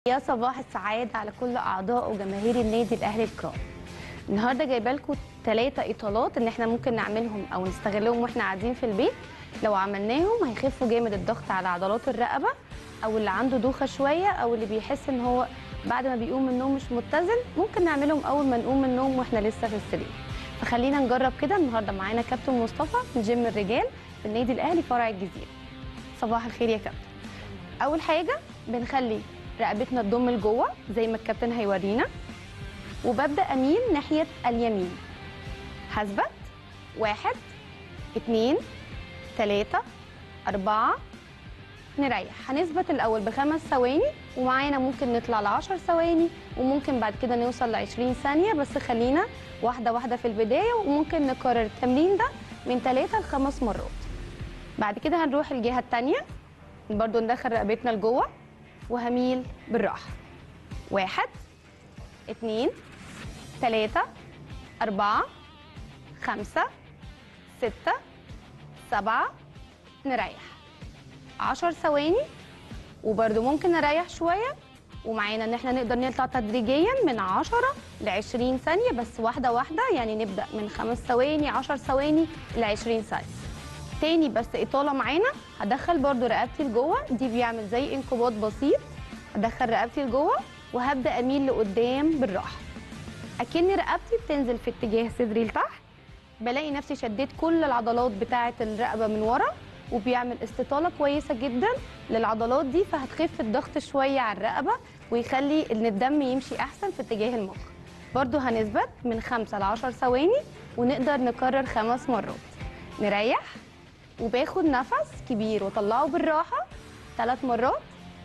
يا صباح السعادة على كل أعضاء وجماهير النادي الأهلي الكرام النهاردة جايبة لكم ثلاثة إطالات إن إحنا ممكن نعملهم أو نستغلهم وإحنا قاعدين في البيت لو عملناهم هيخفوا جامد الضغط على عضلات الرقبة أو اللي عنده دوخة شوية أو اللي بيحس إن هو بعد ما بيقوم من النوم مش متزن ممكن نعملهم أول ما نقوم من النوم وإحنا لسه في السرير فخلينا نجرب كده النهاردة معانا كابتن مصطفى من جيم الرجال في النادي الأهلي فرع الجزيرة صباح الخير يا كابتن أول حاجة بنخلي رقبتنا تضم لجوه زي ما الكابتن هيورينا وببدا اميل ناحيه اليمين هثبت واحد اتنين تلاته اربعه نريح هنثبت الاول بخمس ثواني ومعانا ممكن نطلع لعشر ثواني وممكن بعد كده نوصل لعشرين ثانيه بس خلينا واحده واحده في البدايه وممكن نكرر التمرين ده من ثلاثه لخمس مرات بعد كده هنروح الجهه الثانيه برضو ندخل رقبتنا لجوه وهميل بالراحة واحد اتنين تلاتة أربعة خمسة ستة سبعة نريح عشر ثواني وبرده ممكن نريح شوية ومعانا ان احنا نقدر نطلع تدريجيا من 10 ل 20 ثانية بس واحدة واحدة يعني نبدأ من خمس ثواني 10 ثواني ل 20 ثانية تاني بس اطاله معانا هدخل برده رقبتي لجوه دي بيعمل زي انقباض بسيط ادخل رقبتي لجوه وهبدا اميل لقدام بالراحه اكن رقبتي بتنزل في اتجاه صدري لتحت بلاقي نفسي شديت كل العضلات بتاعه الرقبه من ورا وبيعمل استطاله كويسه جدا للعضلات دي فهتخف الضغط شويه على الرقبه ويخلي ان الدم يمشي احسن في اتجاه المخ برضو هنثبت من 5 ل 10 ثواني ونقدر نكرر خمس مرات نريح وباخد نفس كبير واطلعه بالراحه ثلاث مرات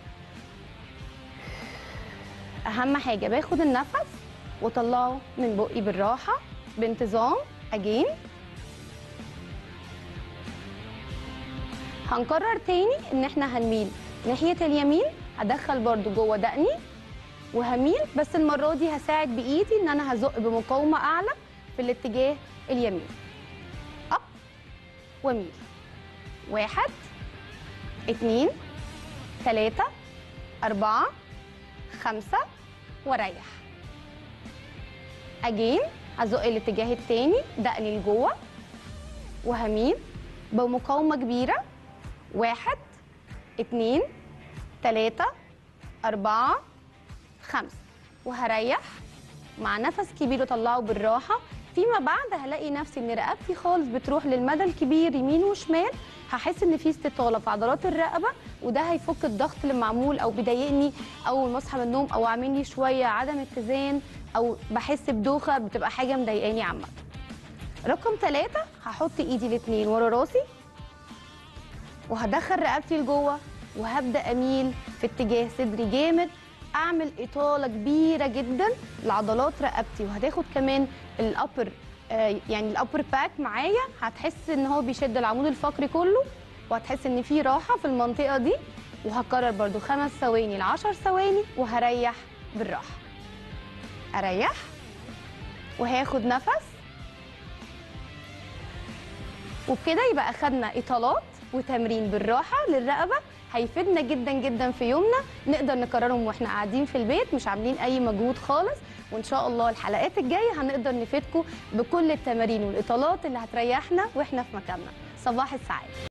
اهم حاجه باخد النفس واطلعه من بقي بالراحه بانتظام اجين هنكرر تاني ان احنا هنميل ناحيه اليمين هدخل برضو جوه دقني وهميل بس المره دي هساعد بايدي ان انا هزق بمقاومه اعلى في الاتجاه اليمين اب وميل واحد اتنين تلاتة أربعة خمسة وريح أجين هزق الاتجاه التاني دقني لجوه وهميل بمقاومة كبيرة واحد اتنين تلاتة أربعة خمسة وهريح مع نفس كبير وطلعه بالراحة فيما بعد هلاقي نفسي ان رقبتي خالص بتروح للمدى الكبير يمين وشمال هحس ان في استطاله في عضلات الرقبه وده هيفك الضغط اللي معمول او بيضايقني اول ما اصحى من النوم او عامل لي شويه عدم اتزان او بحس بدوخه بتبقى حاجه مضايقاني عامه رقم ثلاثة هحط ايدي الاثنين ورا راسي وهدخل رقبتي لجوه وهبدا اميل في اتجاه صدري جامد اعمل اطاله كبيره جدا لعضلات رقبتي وهتاخد كمان الابر آه يعني الابر باك معايا هتحس ان هو بيشد العمود الفقري كله وهتحس ان في راحه في المنطقه دي وهكرر برده خمس ثواني ل 10 ثواني وهريح بالراحه اريح وهاخد نفس وبكده يبقى اخدنا اطالات وتمرين بالراحه للرقبه هيفيدنا جدا جدا في يومنا نقدر نكررهم واحنا قاعدين في البيت مش عاملين اي مجهود خالص وان شاء الله الحلقات الجايه هنقدر نفيدكم بكل التمارين والاطالات اللي هتريحنا واحنا في مكاننا صباح السعاده